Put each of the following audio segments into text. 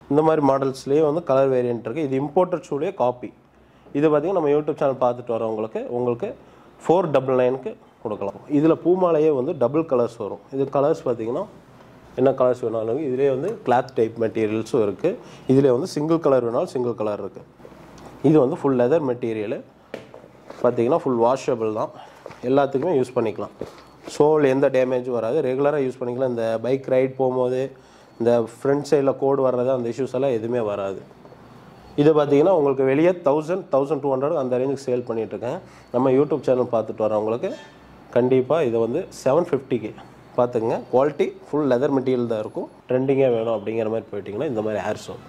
இந்த மாதிரி மாடல்ஸ்லேயே வந்து கலர் வேரியன்ட் இருக்குது இது இம்போர்ட்டட் ஷூலேயே காப்பி இது பார்த்தீங்கன்னா நம்ம யூடியூப் சேனல் பார்த்துட்டு வரவங்களுக்கு உங்களுக்கு ஃபோர் டபுள் நைனுக்கு கொடுக்கலாம் இதில் பூமாலையே வந்து டபுள் கலர்ஸ் வரும் இது கலர்ஸ் பார்த்தீங்கன்னா என்ன கலர்ஸ் வேணாலும் இதுலேயே வந்து கிளாத் டைப் மெட்டீரியல்ஸும் இருக்குது இதிலே வந்து சிங்கிள் கலர் வேணாலும் சிங்கிள் கலர் இருக்குது இது வந்து ஃபுல் லெதர் மெட்டீரியலு பார்த்தீங்கன்னா ஃபுல் வாஷபிள் தான் எல்லாத்துக்குமே யூஸ் பண்ணிக்கலாம் சோல் எந்த டேமேஜும் வராது ரெகுலராக யூஸ் பண்ணிக்கலாம் இந்த பைக் ரைட் போகும்போது இந்த ஃப்ரண்ட் சைடில் கோடு வர்றது அந்த இஷ்யூஸ் எல்லாம் எதுவுமே வராது இது பார்த்தீங்கன்னா உங்களுக்கு வெளியே தௌசண்ட் தௌசண்ட் டூ ஹண்ட்ரட் அந்த ரேஞ்சுக்கு சேல் பண்ணிகிட்ருக்கேன் நம்ம யூடியூப் சேனல் பார்த்துட்டு வரவங்களுக்கு கண்டிப்பாக இதை வந்து செவன் ஃபிஃப்டிக்கு பார்த்துங்க குவாலிட்டி ஃபுல் லெதர் மெட்டீரியல் தான் இருக்கும் ட்ரெண்டிங்காக வேணும் அப்படிங்கிற மாதிரி போயிட்டிங்கன்னா இந்த மாதிரி ஏர் சோப்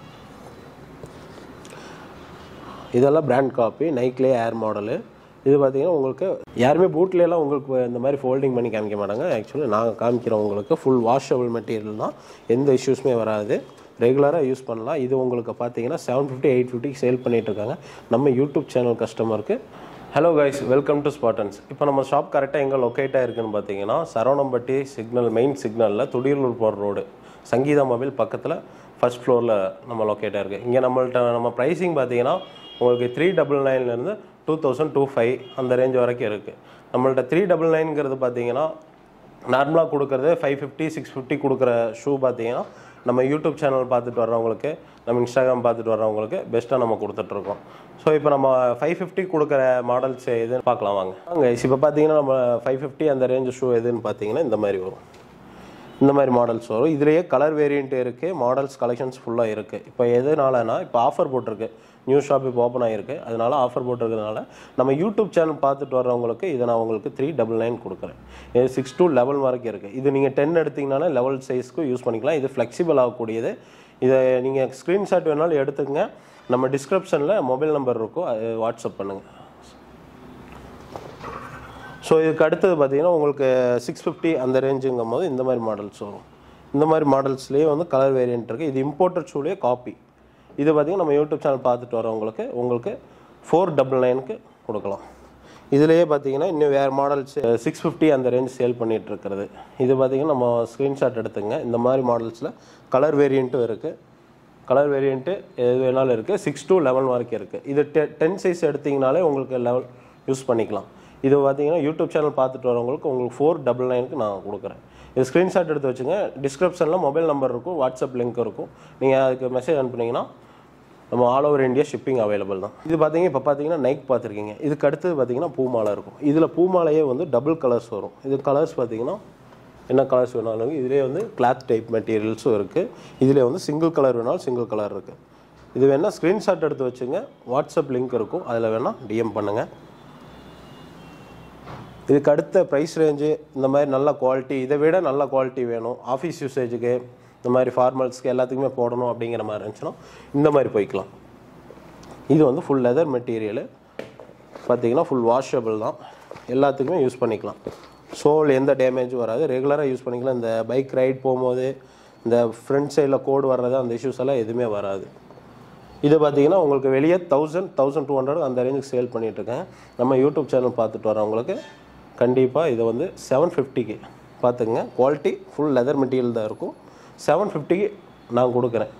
இதெல்லாம் பிராண்ட் காப்பி நைக்லே ஏர் மாடலு இது பார்த்தீங்கன்னா உங்களுக்கு யாருமே bootல எல்லாம் உங்களுக்கு இந்த மாதிரி ஃபோல்டிங் பண்ணி காமிக்க மாட்டாங்க ஆக்சுவலி நாங்கள் காமிக்கிறோம் உங்களுக்கு ஃபுல் வாஷபிள் மெட்டீரியல் தான் எந்த இஷ்யூஸுமே வராது ரெகுலராக யூஸ் பண்ணலாம் இது உங்களுக்கு பார்த்தீங்கன்னா செவன் ஃபிஃப்டி எயிட் ஃபிஃப்டிக்கு சேல் பண்ணிட்டு இருக்காங்க நம்ம யூடியூப் சேனல் கஸ்டமருக்கு hello guys welcome to Spartans இப்போ நம்ம ஷாப் கரெக்டாக எங்கே லொக்கேட் ஆயிருக்குன்னு பார்த்தீங்கன்னா சரவணம்பட்டி சிக்னல் மெயின் சிக்னலில் துடியலூர் போகிற ரோடு சங்கீதா மொபைல் பக்கத்தில் ஃபர்ஸ்ட் ஃப்ளோரில் நம்ம லொக்கேட் ஆயிருக்கு இங்கே நம்மள்ட்ட நம்ம ப்ரைஸிங் பார்த்தீங்கன்னா உங்களுக்கு த்ரீ டபுள் நைன்லேருந்து டூ தௌசண்ட் டூ ஃபைவ் அந்த ரேஞ்ச் வரைக்கும் இருக்குது நம்மள்ட்ட த்ரீ டபுள் நைன்ங்கிறது பார்த்தீங்கன்னா நார்மலாக கொடுக்குறது ஃபைவ் ஃபிஃப்டி சிக்ஸ் ஃபிஃப்டி கொடுக்குற ஷூ பார்த்தீங்கன்னா நம்ம யூடியூப் சேனல் பார்த்துட்டு வர்றவங்களுக்கு நம்ம இன்ஸ்டாகிராம் பார்த்துட்டு வர்றவங்களுக்கு பெஸ்ட்டாக நம்ம கொடுத்துட்ருக்கோம் ஸோ இப்போ நம்ம ஃபைவ் ஃபிஃப்டி கொடுக்குற மாடல்ஸ் எதுன்னு பார்க்கலாம் வாங்க வாங்க இப்போ பார்த்தீங்கன்னா நம்ம ஃபைவ் ஃபிஃப்டி அந்த ரேஞ்ச் ஷூ எதுன்னு பார்த்தீங்கன்னா இந்த மாதிரி வரும் இந்த மாதிரி மாடல்ஸ் வரும் இதுலேயே கலர் வேரியண்ட் இருக்குது மாடல்ஸ் கலெக்ஷன்ஸ் ஃபுல்லாக இருக்குது இப்போ எதனாலனா இப்போ ஆஃபர் போட்டிருக்கு நியூ ஷாப் இப்போ ஓப்பன் ஆகிருக்கு அதனால ஆஃபர் போட்டிருக்கிறதுனால நம்ம யூடியூப் சேனல் பார்த்துட்டு வர்றவங்களுக்கு இதை நான் உங்களுக்கு த்ரீ டபுள் நைன் கொடுக்குறேன் இது சிக்ஸ் to லெவல் வரைக்கும் இருக்குது இது நீங்கள் டென் எடுத்தீங்கனால லெவல் சைஸ்க்கு யூஸ் பண்ணிக்கலாம் இது ஃப்ளெக்சிபிள் ஆகக்கூடியது இதை நீங்கள் ஸ்க்ரீன்ஷாட் வேணாலும் எடுத்துக்கங்க நம்ம டிஸ்கிரிப்ஷனில் மொபைல் நம்பர் இருக்கும் அது வாட்ஸ்அப் பண்ணுங்கள் ஸோ இதுக்கு அடுத்தது பார்த்தீங்கன்னா உங்களுக்கு சிக்ஸ் ஃபிஃப்டி அந்த ரேஞ்சுங்கும் போது இந்த மாதிரி மாடல்ஸ் வரும் இந்த மாதிரி மாடல்ஸ்லேயே வந்து கலர் வேரியன்ட் இருக்குது இது இம்போர்ட்டட் ஷூலேயே காப்பி இது பார்த்தீங்கன்னா நம்ம யூடியூப் சேனல் பார்த்துட்டு வரவங்களுக்கு உங்களுக்கு ஃபோர் டபுள் நைனுக்கு கொடுக்கலாம் இதுலேயே பார்த்தீங்கன்னா இன்னும் வேறு மாடல்ஸ் சிக்ஸ் ஃபிஃப்டி அந்த ரேஞ்ச் சேல் பண்ணிட்டு இருக்கிறது இது பார்த்தீங்கன்னா நம்ம ஸ்க்ரீன்ஷாட் எடுத்துங்க இந்த மாதிரி மாடல்ஸில் கலர் வேரியண்ட்டும் இருக்குது கலர் வேரியண்ட்டு எது வேணாலும் இருக்குது சிக்ஸ் to லெவன் வரைக்கும் இருக்குது இது டெ டென் சைஸ் எடுத்தீங்கனாலே உங்களுக்கு லெவல் யூஸ் பண்ணிக்கலாம் இது பார்த்தீங்கன்னா யூடியூப் சேனல் பார்த்துட்டு வரவங்களுக்கு உங்களுக்கு ஃபோர் டபுள் நைனுக்கு நான் கொடுக்குறேன் இது ஸ்க்ரீன்ஷாட் எடுத்து வச்சுங்க டிஸ்கிரிப்ஷனில் மொபைல் நம்பர் இருக்கும் வாட்ஸ்அப் லிங்க் இருக்கும் நீங்கள் அதுக்கு மெசேஜ் அனுப்புனீங்கன்னா நம்ம all over India shipping available தான் இது பார்த்தீங்க இப்போ பார்த்தீங்கன்னா நைக் பார்த்துருக்கீங்க இதுக்கு அடுத்தது பார்த்தீங்கன்னா பூமாலை இருக்கும் இதில் பூமாலையே வந்து டபுள் கலர்ஸ் வரும் இது கலர்ஸ் பார்த்தீங்கன்னா என்ன கலர்ஸ் வேணாலும் இதிலே வந்து கிளாத் டைப் மெட்டீரியல்ஸும் இருக்குது இதிலே வந்து சிங்கிள் கலர் வேணாலும் சிங்கிள் கலர் இருக்குது இது வேணால் ஸ்க்ரீன்ஷாட் எடுத்து வச்சுங்க வாட்ஸ்அப் லிங்க் இருக்கும் அதில் வேணால் டிஎம் பண்ணுங்கள் இதுக்கு அடுத்த ப்ரைஸ் ரேஞ்சு இந்த மாதிரி நல்ல குவாலிட்டி இதை விட நல்ல குவாலிட்டி வேணும் ஆஃபீஸ் யூசேஜுக்கு இந்த மாதிரி ஃபார்மல்ஸ்க்கு எல்லாத்துக்குமே போடணும் அப்படிங்கிற மாதிரி இருந்துச்சுன்னா இந்த மாதிரி போய்க்கலாம் இது வந்து ஃபுல் லெதர் மெட்டீரியலு பார்த்தீங்கன்னா ஃபுல் வாஷபிள் தான் எல்லாத்துக்குமே யூஸ் பண்ணிக்கலாம் சோல் எந்த டேமேஜும் வராது ரெகுலராக யூஸ் பண்ணிக்கலாம் இந்த பைக் ரைட் போகும்போது இந்த ஃப்ரண்ட் சைடில் கோடு வர்றது அந்த இஷ்யூஸ் எல்லாம் எதுவுமே வராது இது பார்த்தீங்கன்னா உங்களுக்கு வெளியே தௌசண்ட் தௌசண்ட் டூ ஹண்ட்ரட் அந்த ரேஞ்சுக்கு சேல் பண்ணிகிட்ருக்கேன் நம்ம யூடியூப் சேனல் பார்த்துட்டு வரவங்களுக்கு கண்டிப்பாக இதை வந்து செவன் ஃபிஃப்டிக்கு பார்த்துங்க குவாலிட்டி ஃபுல் லெதர் மெட்டீரியல் தான் இருக்கும் செவன் ஃபிஃப்டிக்கு நான் கொடுக்குறேன்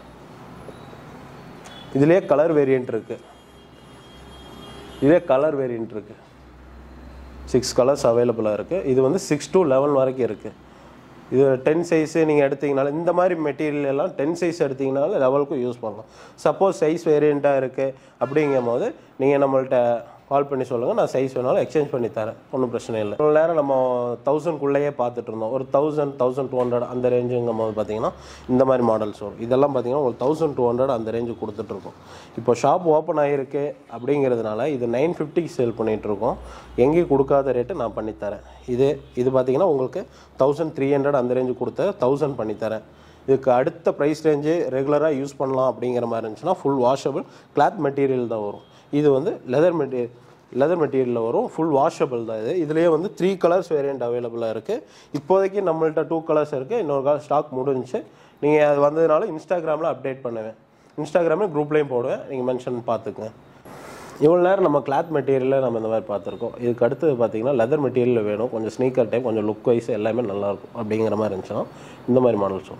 இதுலேயே கலர் வேரியண்ட் இருக்குது இதே கலர் வேரியண்ட் இருக்குது சிக்ஸ் கலர்ஸ் அவைலபிளாக இருக்குது இது வந்து சிக்ஸ் to லெவன் வரைக்கும் இருக்குது இது டென் சைஸு நீங்கள் எடுத்தீங்கனால இந்த மாதிரி மெட்டீரியல் எல்லாம் டென் சைஸ் எடுத்தீங்கனால லெவலுக்கும் யூஸ் பண்ணலாம் சப்போஸ் சைஸ் வேரியண்ட்டாக இருக்குது அப்படிங்கும் போது நீங்கள் நம்மள்ட்ட கால் பண்ணி சொல்லுங்கள் நான் சைஸ் வேணாலும் எக்ஸ்சேஞ்ச் பண்ணி தரேன் ஒன்றும் பிரச்சனை இல்லை இவ்வளோ நேரம் நம்ம தௌசண்ட்குள்ளேயே பார்த்துட்டு இருந்தோம் ஒரு தௌசண்ட் தௌசண்ட் டூ ஹண்ட்ரட் அந்த ரேஞ்சுங்கும் போது பார்த்தீங்கன்னா இந்த மாதிரி மாடல்ஸ் வரும் இதெல்லாம் பார்த்தீங்கன்னா உங்களுக்கு தௌசண்ட் டூ ஹண்ட்ரட் அந்த ரேஞ்சு கொடுத்துட்ருக்கோம் இப்போ ஷாப் ஓப்பன் ஆகிருக்கு அப்படிங்கிறதுனால இது நைன் ஃபிஃப்டிக்கு சேல் பண்ணிகிட்ருக்கோம் எங்கேயும் கொடுக்காத ரேட்டு நான் பண்ணித்தரேன் இது இது பார்த்தீங்கன்னா உங்களுக்கு தௌசண்ட் த்ரீ ஹண்ட்ரட் அந்த ரேஞ்சு கொடுத்த தௌசண்ட் பண்ணித்தரேன் இதுக்கு அடுத்த ப்ரைஸ் ரேஞ்சு ரெகுலராக யூஸ் பண்ணலாம் அப்படிங்கிற மாதிரி இருந்துச்சுன்னா ஃபுல் வாஷபிள் கிளாத் மெட்டீரியல் தான் வரும் இது வந்து லெதர் மெட்டீரியல் லெதர் மெட்டீரியலில் வரும் ஃபுல் வாஷபிள் தான் இது இதுலேயே வந்து த்ரீ கலர்ஸ் வேரியண்ட் அவைலபிளாக இருக்குது இப்போதைக்கு நம்மள்ட்ட டூ கலர்ஸ் இருக்குது இன்னொரு கலர் ஸ்டாக் முடிஞ்சுச்சு நீங்கள் அது வந்ததுனால இன்ஸ்டாகிராமில் அப்டேட் பண்ணுவேன் இன்ஸ்டாகிராமில் குரூப்லேயும் போடுவேன் நீங்கள் மென்ஷன் பார்த்துக்குங்க இவ்வளோ நேரம் நம்ம கிளாத் மெட்டீரியலில் நம்ம இந்த மாதிரி பார்த்துருக்கோம் இதுக்கு அடுத்தது பார்த்தீங்கன்னா லெதர் மெட்டீரியல் வேணும் கொஞ்சம் ஸ்னீக்கர் டைப் கொஞ்சம் லுக் வைஸ் எல்லாமே நல்லாயிருக்கும் அப்படிங்கிற மாதிரி இருந்துச்சுன்னா இந்த மாதிரி மாடல்ஸ் வரும்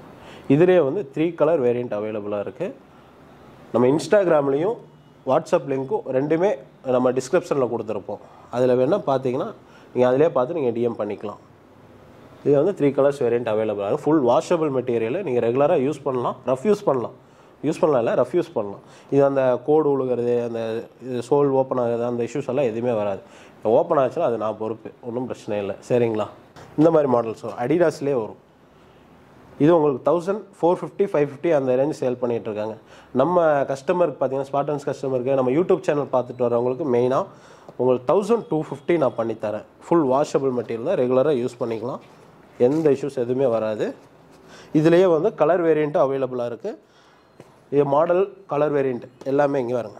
இதுலேயே வந்து த்ரீ கலர் வேரியண்ட் அவைலபிளாக இருக்குது நம்ம இன்ஸ்டாகிராம்லேயும் வாட்ஸ்அப் லிங்க்கும் ரெண்டுமே நம்ம டிஸ்கிரிப்ஷனில் கொடுத்துருப்போம் அதில் வேணால் பார்த்தீங்கன்னா நீங்கள் அதிலே பார்த்து நீங்கள் டிஎம் பண்ணிக்கலாம் இது வந்து த்ரீ கலர்ஸ் வேரியண்ட் அவைலபிளாக இருக்குது ஃபுல் வாஷபிள் மெட்டீரியல் நீங்கள் ரெகுலராக யூஸ் பண்ணலாம் ரஃப் யூஸ் பண்ணலாம் யூஸ் பண்ணலாம் இல்லை ரஃப் யூஸ் பண்ணலாம் இது அந்த கோடு உழுகிறது அந்த இது சோல் ஓப்பன் ஆகுது அந்த இஷ்யூஸ் எல்லாம் எதுவுமே வராது ஓப்பன் ஆச்சுன்னா அது நான் பொறுப்பு ஒன்றும் பிரச்சனை இல்லை சரிங்களா இந்த மாதிரி மாடல்ஸ் வரும் அடிடாஸ்லேயே வரும் இது உங்களுக்கு thousand four fifty five fifty அந்த ரேஞ்ச் சேல் பண்ணிட்டு இருக்காங்க நம்ம கஸ்டமருக்கு பார்த்தீங்கன்னா ஸ்பாட்டன்ஸ் கஸ்டமருக்கு நம்ம யூடியூப் சேனல் பார்த்துட்டு வரவங்களுக்கு மெயினாக உங்களுக்கு தௌசண்ட் டூ ஃபிஃப்டி நான் பண்ணித்தரேன் ஃபுல் வாஷபிள் மெட்டீரியல் தான் ரெகுலராக யூஸ் பண்ணிக்கலாம் எந்த இஷ்யூஸ் எதுவுமே வராது இதுலேயே வந்து கலர் வேரியண்ட்டும் அவைலபிளாக இருக்குது இது மாடல் கலர் வேரியண்ட் எல்லாமே இங்கே வருங்க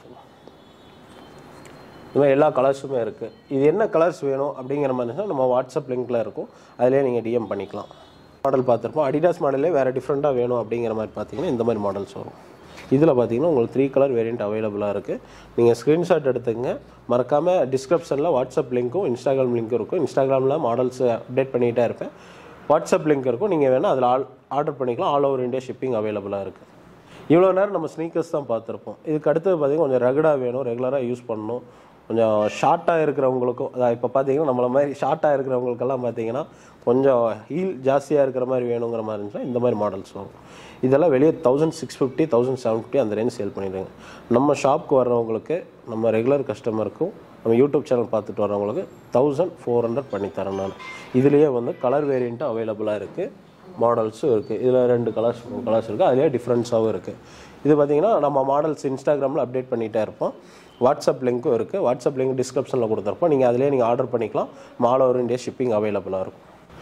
இந்த மாதிரி எல்லா கலர்ஸுமே இருக்குது இது என்ன கலர்ஸ் வேணும் அப்படிங்கிற மாதிரி இருந்துச்சுன்னா நம்ம வாட்ஸ்அப் லிங்க்கில் இருக்கும் அதிலே நீங்கள் டிஎம் பண்ணிக்கலாம் மாடல் பார்த்துருப்போம் அடிடாஸ் மாடலே வேறு டிஃப்ரெண்ட்டாக வேணும் அப்படிங்கிற மாதிரி பார்த்தீங்கன்னா இந்த மாதிரி மாடல்ஸ் வரும் இதில் பார்த்தீங்கன்னா உங்களுக்கு த்ரீ கலர் வேரியண்ட் அவைலபிளாக இருக்குது நீங்கள் ஸ்க்ரீன்ஷாட் எடுத்துங்க மறக்காமல் டிஸ்கிரிப்ஷனில் வாட்ஸ்அப் லிங்க்கும் இன்ஸ்டாகிராம் லிங்க்கும் இருக்கும் இன்ஸ்டாகிராமில் மாடல்ஸ் அப்டேட் பண்ணிகிட்டே இருப்பேன் வாட்ஸ்அப் லிங்க் இருக்கும் நீங்கள் வேணால் அதில் ஆல் ஆர்டர் பண்ணிக்கலாம் ஆல் ஓவர் இந்தியா ஷிப்பிங் அவைலபிளாக இருக்குது இவ்வளோ நேரம் நம்ம ஸ்னீக்கர்ஸ் தான் பார்த்துருப்போம் இதுக்கு அடுத்தது பார்த்தீங்கன்னா கொஞ்சம் ரகடாக வேணும் ரெகுலராக யூஸ் பண்ணணும் கொஞ்சம் ஷார்ட்டாக இருக்கிறவங்களுக்கும் அதான் இப்போ பார்த்தீங்கன்னா நம்மள மாதிரி ஷார்ட்டாக இருக்கிறவங்களுக்கெல்லாம் பார்த்தீங்கன்னா கொஞ்சம் ஹீல் ஜாஸ்தியாக இருக்கிற மாதிரி வேணுங்கிற மாதிரி இருந்துச்சுன்னா இந்த மாதிரி மாடல்ஸ் வரும் இதெல்லாம் வெளியே thousand six fifty thousand seven fifty அந்த ரேஞ்ச் சேல் பண்ணிடுங்க நம்ம ஷாப்க்கு வர்றவங்களுக்கு நம்ம ரெகுலர் கஸ்டமருக்கும் நம்ம யூடியூப் சேனல் பார்த்துட்டு வரவங்களுக்கு தௌசண்ட் ஃபோர் ஹண்ட்ரட் பண்ணி தரேன் நான் இதுலேயே வந்து கலர் வேரியண்ட்டும் அவைலபிளாக இருக்குது மாடல்ஸும் இருக்குது இதில் ரெண்டு கலர்ஸ் மூணு கலர்ஸ் இருக்குது அதிலே டிஃப்ரென்ஸாகவும் இருக்குது இது பார்த்தீங்கன்னா நம்ம மாடல்ஸ் இன்ஸ்டாகிராமில் அப்டேட் பண்ணிகிட்டே இருப்போம் வாட்ஸ்அப் லிங்க்கும் இருக்குது வாட்ஸ்அப் லிங்க் டிஸ்கிரிப்ஷனில் கொடுத்துருப்போம் நீங்கள் அதிலே நீங்கள் ஆர்டர் பண்ணிக்கலாம் ஆல் ஓவர் இந்தியா ஷிப்பிங் அவைலபிளாக இருக்கும்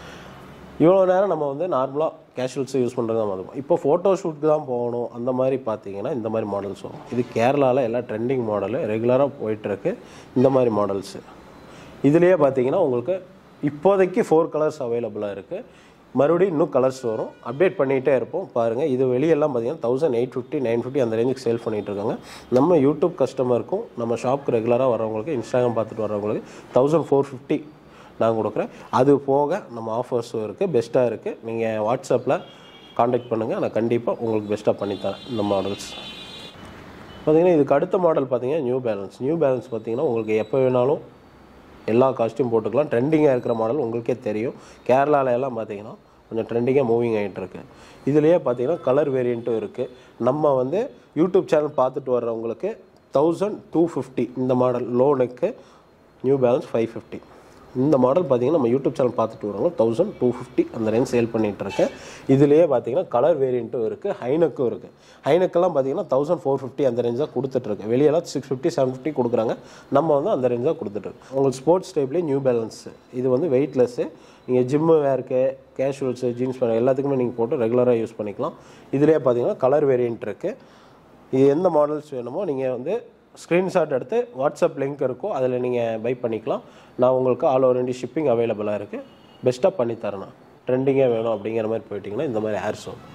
இவ்வளோ நேரம் நம்ம வந்து நார்மலாக கேஷுவல்ஸை யூஸ் பண்ணுறது தான் இருக்கும் இப்போ ஃபோட்டோ ஷூட்டுக்கு தான் போகணும் அந்த மாதிரி பார்த்தீங்கன்னா இந்த மாதிரி மாடல்ஸ் வரும் இது கேரளாவில் எல்லாம் ட்ரெண்டிங் மாடலு ரெகுலராக போயிட்டுருக்கு இந்த மாதிரி மாடல்ஸு இதுலேயே பார்த்தீங்கன்னா உங்களுக்கு இப்போதைக்கு ஃபோர் கலர்ஸ் அவைலபிளாக இருக்குது மறுபடியும் இன்னும் கலர்ஸ் வரும் அப்டேட் பண்ணிகிட்டே இருப்போம் பாருங்கள் இது வெளியெல்லாம் பார்த்தீங்கன்னா thousand eight fifty nine fifty அந்த ரேஞ்சுக்கு சேல் பண்ணிட்டு இருக்காங்க நம்ம யூடியூப் கஸ்டமருக்கும் நம்ம ஷாப்க்கு ரெகுலராக வரவங்களுக்கு இன்ஸ்டாகிராம் பார்த்துட்டு வரவங்களுக்கு தௌசண்ட் ஃபோர் ஃபிஃப்டி நான் கொடுக்குறேன் அது போக நம்ம ஆஃபர்ஸும் இருக்குது பெஸ்ட்டாக இருக்குது நீங்கள் வாட்ஸ்அப்பில் காண்டாக்ட் பண்ணுங்கள் நான் கண்டிப்பாக உங்களுக்கு பெஸ்ட்டாக பண்ணித்தரேன் இந்த மாடல்ஸ் பார்த்தீங்கன்னா இதுக்கு அடுத்த மாடல் பார்த்தீங்கன்னா நியூ பேலன்ஸ் நியூ பேலன்ஸ் பார்த்தீங்கன்னா உங்களுக்கு எப்போ வேணாலும் எல்லா காஸ்ட்யூம் போட்டுக்கலாம் ட்ரெண்டிங்காக இருக்கிற மாடல் உங்களுக்கே தெரியும் கேரளால எல்லாம் பார்த்தீங்கன்னா கொஞ்சம் ட்ரெண்டிங்காக மூவிங் ஆகிட்டு இருக்கு இதுலேயே பார்த்தீங்கன்னா கலர் வேரியண்ட்டும் இருக்குது நம்ம வந்து யூடியூப் சேனல் பார்த்துட்டு வர்றவங்களுக்கு தௌசண்ட் டூ ஃபிஃப்டி இந்த மாடல் லோனுக்கு நியூ பேலன்ஸ் ஃபைவ் ஃபிஃப்டி இந்த மாடல் பார்த்தீங்கன்னா நம்ம யூடியூப் சேனல் பார்த்துட்டு வரவங்க தௌசண்ட் டூ ஃபிஃப்டி அந்த ரேஞ்ச் சேல் பண்ணிட்டு இருக்கேன் இதுலேயே பார்த்தீங்கன்னா கலர் வேரியண்ட்டும் இருக்குது ஹைனக்கும் இருக்குது ஹைனக்கெல்லாம் பார்த்தீங்கன்னா தௌசண்ட் ஃபோர் ஃபிஃப்டி அந்த ரேஞ்ச் தான் கொடுத்துட்ருக்கு வெளியெல்லாம் சிக்ஸ் ஃபிஃப்டி செவன் ஃபிஃப்டி கொடுக்குறாங்க நம்ம வந்து அந்த ரேஞ்ச் தான் கொடுத்துட்ருக்கு உங்களுக்கு ஸ்போர்ட்ஸ் டைப்லேயே நியூ பேலன்ஸ் இது வந்து வெயிட்லெஸ்ஸு நீங்கள் ஜிம்மு வேர்க்கு கேஷுவல்ஸு ஜீன்ஸ் பேண்ட் எல்லாத்துக்குமே நீங்கள் போட்டு ரெகுலராக யூஸ் பண்ணிக்கலாம் இதுலேயே பார்த்தீங்கன்னா கலர் வேரியண்ட் இருக்குது இது எந்த மாடல்ஸ் வேணுமோ நீங்கள் வந்து ஸ்க்ரீன்ஷாட் எடுத்து வாட்ஸ்அப் லிங்க் இருக்கும் அதில் நீங்கள் பை பண்ணிக்கலாம் நான் உங்களுக்கு ஆல் ஓவர் இண்டியா ஷிப்பிங் அவைலபிளாக இருக்குது பெஸ்ட்டாக பண்ணி தரேன் ட்ரெண்டிங்காக வேணும் அப்படிங்கிற மாதிரி போயிட்டிங்கன்னா இந்த மாதிரி ஏர் சோப்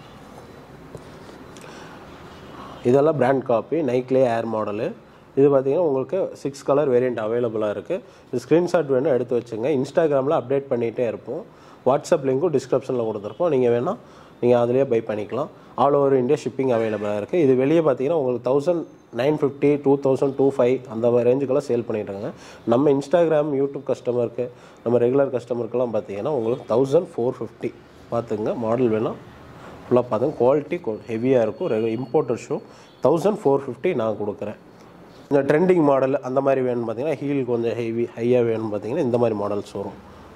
இதெல்லாம் பிராண்ட் காப்பி நைக்லே ஏர் மாடலு இது பார்த்தீங்கன்னா உங்களுக்கு சிக்ஸ் கலர் வேரியண்ட் அவைலபிளாக இருக்குது இது ஸ்க்ரீன்ஷாட் வேணும் எடுத்து வச்சுங்க இன்ஸ்டாகிராமில் அப்டேட் பண்ணிகிட்டே இருப்போம் வாட்ஸ்அப் லிங்க்கும் டிஸ்கிரிப்ஷனில் கொடுத்துருப்போம் நீங்கள் வேணால் நீங்கள் அதிலே பை பண்ணிக்கலாம் ஆல் ஓவர் இந்தியா ஷிப்பிங் அவைலபிளாக இருக்குது இது வெளியே பார்த்தீங்கன்னா உங்களுக்கு thousand nine fifty two thousand two five அந்த ரேஞ்சுக்கெல்லாம் சேல் பண்ணிட்டுருக்காங்க நம்ம இன்ஸ்டாகிராம் யூடியூப் கஸ்டமருக்கு நம்ம ரெகுலர் கஸ்டமருக்கெல்லாம் பார்த்தீங்கன்னா உங்களுக்கு தௌசண்ட் ஃபோர் ஃபிஃப்டி பார்த்துங்க மாடல் வேணால் ஃபுல்லாக பார்த்துங்க குவாலிட்டி ஹெவியாக இருக்கும் ரெகு importer shoe thousand four fifty நான் கொடுக்குறேன் இந்த ட்ரெண்டிங் மாடல் அந்த மாதிரி வேணும்னு பார்த்தீங்கன்னா ஹீல் கொஞ்சம் ஹெவி ஹையாக வேணும்னு பார்த்தீங்கன்னா இந்த மாதிரி மாடல்ஸ் வரும்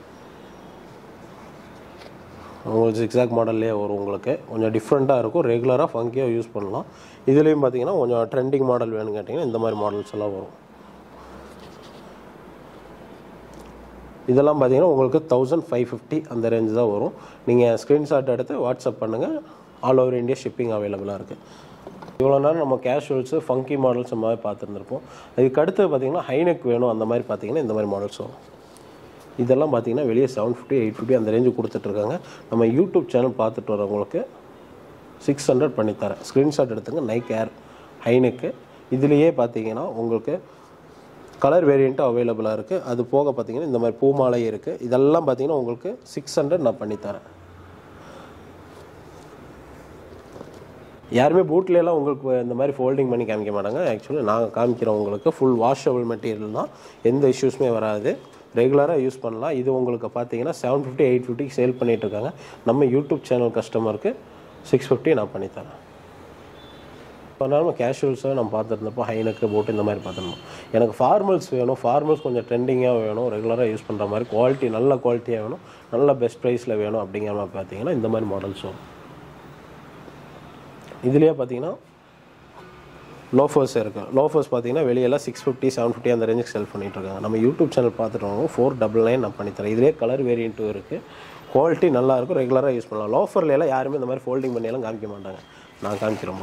உங்களுக்கு ஜிக்ஸாக் மாடல்லே வரும் உங்களுக்கு கொஞ்சம் டிஃப்ரெண்ட்டாக இருக்கும் ரெகுலராக ஃபங்கியாக யூஸ் பண்ணலாம் இதுலேயும் பார்த்தீங்கன்னா கொஞ்சம் ட்ரெண்டிங் மாடல் வேணும்னு கேட்டிங்கன்னா இந்த மாதிரி மாடல்ஸ் எல்லாம் வரும் இதெல்லாம் பார்த்தீங்கன்னா உங்களுக்கு தௌசண்ட் ஃபைவ் ஃபிஃப்டி அந்த ரேஞ்ச் தான் வரும் நீங்கள் ஸ்க்ரீன்ஷாட் எடுத்து வாட்ஸ்அப் பண்ணுங்கள் ஆல் ஓவர் இந்தியா ஷிப்பிங் அவைலபிளாக இருக்குது இவ்வளோ நேரம் நம்ம கேஷுவல்ஸு ஃபங்கி மாடல்ஸ் இந்த மாதிரி பார்த்துருந்துருப்போம் அதுக்கு அடுத்து பார்த்தீங்கன்னா ஹைனெக் வேணும் அந்த மாதிரி பார்த்தீங்கன்னா இந்த மாதிரி மாடல்ஸ் வரும் இதெல்லாம் பார்த்தீங்கன்னா வெளியே செவன் ஃபிஃப்டி எயிட் ஃபிஃப்டி அந்த ரேஞ்சு கொடுத்துட்ருக்காங்க நம்ம யூடியூப் சேனல் பார்த்துட்டு வரவங்களுக்கு சிக்ஸ் ஹண்ட்ரட் பண்ணித்தரேன் ஸ்க்ரீன்ஷாட் எடுத்துங்க நைக் ஏர் ஹைனெக்கு இதுலேயே பார்த்தீங்கன்னா உங்களுக்கு கலர் வேரியண்ட்டும் அவைலபிளாக இருக்குது அது போக பார்த்தீங்கன்னா இந்த மாதிரி பூமாலை இருக்குது இதெல்லாம் பார்த்தீங்கன்னா உங்களுக்கு சிக்ஸ் ஹண்ட்ரட் நான் பண்ணித்தரேன் யாருமே பூட்ல எல்லாம் உங்களுக்கு இந்த மாதிரி ஃபோல்டிங் பண்ணி காமிக்க மாட்டாங்க ஆக்சுவலி நாங்கள் காமிக்கிறோம் உங்களுக்கு ஃபுல் வாஷபிள் மெட்டீரியல் தான் எந்த இஷ்யூஸுமே வராது ரெகுலராக யூஸ் பண்ணலாம் இது உங்களுக்கு பார்த்தீங்கன்னா செவன் ஃபிஃப்டி எயிட் ஃபிஃப்டிக்கு சேல் பண்ணிட்டு இருக்காங்க நம்ம யூடியூப் சேனல் கஸ்டமருக்கு சிக்ஸ் ஃபிஃப்டி நான் பண்ணித்தரேன் இப்போ நம்ம கேஷுவல்ஸாக நம்ம பார்த்துருந்தப்போ ஹைனக்கு போட்டு இந்த மாதிரி பார்த்துருந்தோம் எனக்கு ஃபார்மல்ஸ் வேணும் ஃபார்மல்ஸ் கொஞ்சம் ட்ரெண்டிங்காக வேணும் ரெகுலராக யூஸ் பண்ணுற மாதிரி குவாலிட்டி நல்ல குவாலிட்டியாக வேணும் நல்ல பெஸ்ட் ப்ரைஸில் வேணும் அப்படிங்கிற மாதிரி பார்த்தீங்கன்னா இந்த மாதிரி மாடல்ஸ் வரும் இதுலேயே பார்த்தீங்கன்னா லோஃபர்ஸ் இருக்குது லோஃபர்ஸ் பார்த்தீங்கன்னா வெளியெல்லாம் சிக்ஸ் ஃபிஃப்டி செவன் ஃபிஃப்டி அந்த ரேஞ்சுக்கு செல் பண்ணிட்டு இருக்காங்க நம்ம யூடியூப் சேனல் பார்த்துட்டு ஃபோர் டபுள் நைன் நான் பண்ணித்தரேன் இதுலேயே கலர் வேரியண்ட்டும் இருக்குது குவாலிட்டி நல்லா இருக்கும் ரெகுலராக யூஸ் பண்ணலாம் லோஃபர்ல எல்லாம் யாருமே இந்த மாதிரி ஃபோல்டிங் பண்ணியெல்லாம் காமிக்க மாட்டாங்க நான் காமிக்கிறோம்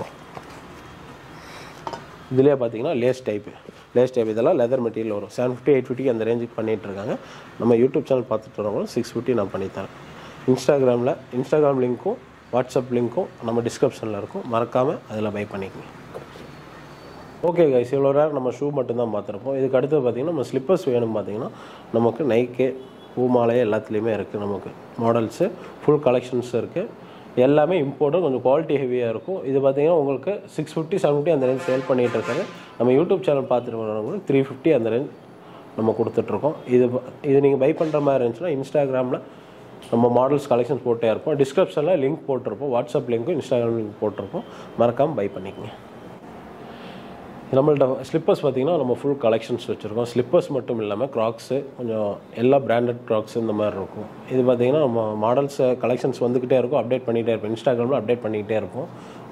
இதுலேயே பார்த்தீங்கன்னா லேஸ் டைப்பு லேஸ் டைப் இதெல்லாம் லெதர் மெட்டீரியல் வரும் செவன் ஃபிஃப்டி எயிட் ஃபிஃப்டிக்கு அந்த ரேஞ்சுக்கு பண்ணிட்டு இருக்காங்க நம்ம யூடியூப் சேனல் பார்த்துட்டு வரவங்களும் சிக்ஸ் ஃபிஃப்டி நான் பண்ணித்தரேன் இன்ஸ்டாகிராமில் இன்ஸ்டாகிராம் லிங்க்கும் வாட்ஸ்அப் லிங்க்கும் நம்ம டிஸ்கிரிப்ஷனில் இருக்கும் மறக்காமல் அதில் பை பண்ணிக்கங்க ஓகே கைஸ் இவ்வளோ நேரம் நம்ம ஷூ மட்டும்தான் பார்த்துருப்போம் இதுக்கு அடுத்து பார்த்தீங்கன்னா நம்ம ஸ்லிப்பர்ஸ் வேணும் பார்த்தீங்கன்னா நமக்கு நைக்கே பூமாலை எல்லாத்துலேயுமே இருக்குது நமக்கு மாடல்ஸு ஃபுல் கலெக்ஷன்ஸ் இருக்குது எல்லாமே இம்போர்ட்டும் கொஞ்சம் குவாலிட்டி ஹெவியாக இருக்கும் இது பார்த்தீங்கன்னா உங்களுக்கு சிக்ஸ் ஃபிஃப்டி செவன் ஃபிஃப்டி அந்த ரேஞ்ச் சேல் பண்ணிகிட்டு இருக்காரு நம்ம யூடியூப் சேனல் பார்த்துட்டு வரவங்களுக்கு த்ரீ ஃபிஃப்டி அந்த ரேஞ்ச் நம்ம கொடுத்துட்ருக்கோம் இது ப- இது நீங்கள் பை பண்ணுற மாதிரி இருந்துச்சுன்னா இன்ஸ்டாகிராமில் நம்ம மாடல்ஸ் கலெக்ஷன்ஸ் போட்டே இருப்போம் டிஸ்கிரிப்ஷனில் லிங்க் போட்டிருப்போம் வாட்ஸ்அப் லிங்க்கும் இன்ஸ்டாகிராம் லிங்க் போட்டிருப்போம் மறக்காமல் பை பண்ணிக்கங்க நம்மள்ட்ட ஸ்லிப்பர்ஸ் பார்த்தீங்கன்னா நம்ம ஃபுல் கலெக்ஷன்ஸ் வச்சுருக்கோம் ஸ்லிப்பர்ஸ் மட்டும் இல்லாமல் க்ராக்ஸு கொஞ்சம் எல்லா பிராண்டட் க்ராக்ஸ் இந்த மாதிரி இருக்கும் இது பார்த்தீங்கன்னா நம்ம மாடல்ஸ் கலெக்ஷன்ஸ் வந்துக்கிட்டே இருக்கும் அப்டேட் பண்ணிகிட்டே இருப்போம் இன்ஸ்டாகிராமில் அப்டேட் பண்ணிக்கிட்டே இருப்போம்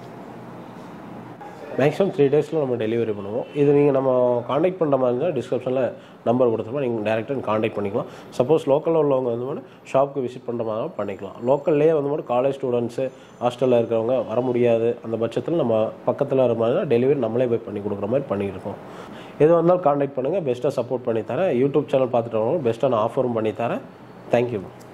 மேக்ஸிமம் த்ரீ டேஸில் நம்ம டெலிவரி பண்ணுவோம் இது நீங்கள் நம்ம காண்டாக்ட் பண்ணுற மாதிரி இருந்தால் டிஸ்கிரிப்ஷனில் நம்பர் கொடுத்துருப்போம் நீங்கள் டேரெக்டாக காண்டாக்ட் பண்ணிக்கலாம் சப்போஸ் லோக்கலில் உள்ளவங்க வந்து மட்டும் ஷாப்புக்கு விசிட் பண்ணுற மாதிரி பண்ணிக்கலாம் லோக்கல்லே வந்து மட்டும் காலேஜ் ஸ்டூடெண்ட்ஸு ஹாஸ்டலில் இருக்கிறவங்க வர முடியாது அந்த பட்சத்தில் நம்ம பக்கத்தில் வர மாதிரி டெலிவரி நம்மளே போய் பண்ணி கொடுக்குற மாதிரி பண்ணியிருக்கோம் எது வந்தாலும் காண்டாக்ட் பண்ணுங்கள் பெஸ்ட்டாக சப்போர்ட் பண்ணி தரேன் யூடியூப் சேனல் பார்த்துட்டு வரவங்க பெஸ்ட்டாக நான் ஆஃபரும் பண்ணி தரேன் தேங்க்யூ